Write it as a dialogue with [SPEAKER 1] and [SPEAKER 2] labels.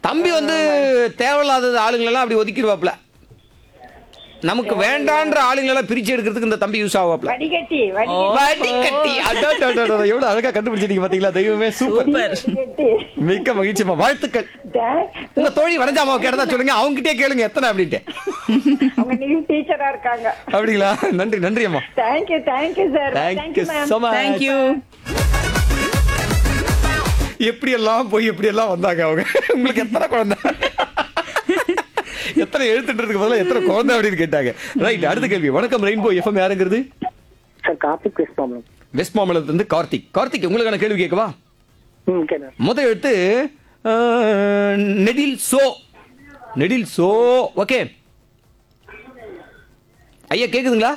[SPEAKER 1] தம்பி வந்து தேவையில்லாத ஆளுங்களெல்லாம் அப்படி ஒதுக்கிடுவாப்ல நமக்கு வேண்டான்ற ஆளுங்களெல்லாம் பிரிச்சு எடுக்கிறதுக்கு இந்த தம்பி யூஸ் ஆவாப்ல
[SPEAKER 2] வடிகட்டி
[SPEAKER 1] வடிகட்டி அடா, அடா, அடா, அடா, எவ்வளவு அழகா கண்டுபிடிச்சிட்டீங்க பாத்தீங்களா தெய்வமே சூப்பர்
[SPEAKER 2] வடிகட்டி
[SPEAKER 1] மிக்க மகிழ்ச்சிமா வாழ்த்துக்கள் உங்க தோழி வனஜாமாவை கேட்டதா சொல்லுங்க அவங்க கிட்டே கேளுங்க எத்தனை அப்படின்ட்டு
[SPEAKER 2] அவங்க நியூ டீச்சரா இருக்காங்க
[SPEAKER 1] அப்படிங்களா நன்றி நன்றி அம்மா
[SPEAKER 2] thank you thank you sir
[SPEAKER 1] thank you so much
[SPEAKER 3] thank you
[SPEAKER 1] எப்படி எல்லாம் போய் எப்படி எல்லாம் வந்தாங்க அவங்க உங்களுக்கு எத்தனை குழந்தை எத்தனை எழுத்துன்றதுக்கு பதிலா எத்தனை குழந்தை அப்படின்னு கேட்டாங்க ரைட் அடுத்த கேள்வி வணக்கம் ரெயின்போ எஃப்எம் யாருங்கிறது
[SPEAKER 4] sir Karthik west problem
[SPEAKER 1] west மாமலத்துல இருந்து கார்த்திக் கார்த்திக் உங்களுக்கான கேள்வி கேட்கவா
[SPEAKER 4] ம் கேட்குறேன்
[SPEAKER 1] முதல் எழுத்து அஹ், நெடில் சோ நெடில் சோ ஓகே ஐயா கேக்குதுங்களா